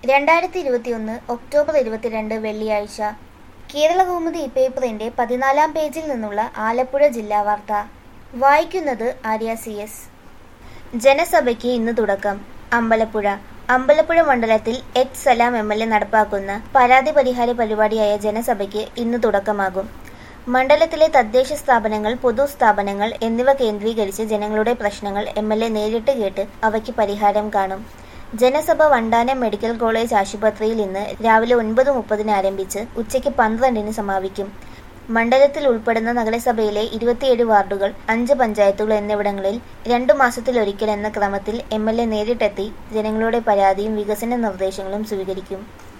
രണ്ടായിരത്തി ഇരുപത്തിയൊന്ന് ഒക്ടോബർ ഇരുപത്തിരണ്ട് വെള്ളിയാഴ്ച കേരളകൗമുദി പേപ്പറിന്റെ പതിനാലാം പേജിൽ നിന്നുള്ള ആലപ്പുഴ ജില്ലാ വാർത്ത വായിക്കുന്നത് ആര്യ സി എസ് ജനസഭയ്ക്ക് ഇന്ന് തുടക്കം അമ്പലപ്പുഴ അമ്പലപ്പുഴ മണ്ഡലത്തിൽ H Salam M L A നടപ്പാക്കുന്ന പരാതി പരിഹാര പരിപാടിയായ ജനസഭയ്ക്ക് ഇന്ന് തുടക്കമാകും മണ്ഡലത്തിലെ തദ്ദേശ സ്ഥാപനങ്ങൾ പൊതുസ്ഥാപനങ്ങൾ എന്നിവ കേന്ദ്രീകരിച്ച് ജനങ്ങളുടെ പ്രശ്നങ്ങൾ എം എൽ എ നേരിട്ട് കേട്ട് അവയ്ക്ക് പരിഹാരം കാണും ജനസഭ വണ്ടാനം മെഡിക്കൽ കോളേജ് ആശുപത്രിയിൽ ഇന്ന് രാവിലെ ഒൻപത് മുപ്പതിന് ആരംഭിച്ച് ഉച്ചയ്ക്ക് പന്ത്രണ്ടിന് സമാപിക്കും മണ്ഡലത്തിൽ ഉൾപ്പെടുന്ന നഗരസഭയിലെ ഇരുപത്തിയേഴ് വാർഡുകൾ അഞ്ച് പഞ്ചായത്തുകൾ എന്നിവിടങ്ങളിൽ രണ്ടു മാസത്തിലൊരിക്കൽ എന്ന ക്രമത്തിൽ എം എൽ എ നേരിട്ടെത്തി ജനങ്ങളുടെ പരാതിയും വികസന നിർദ്ദേശങ്ങളും സ്വീകരിക്കും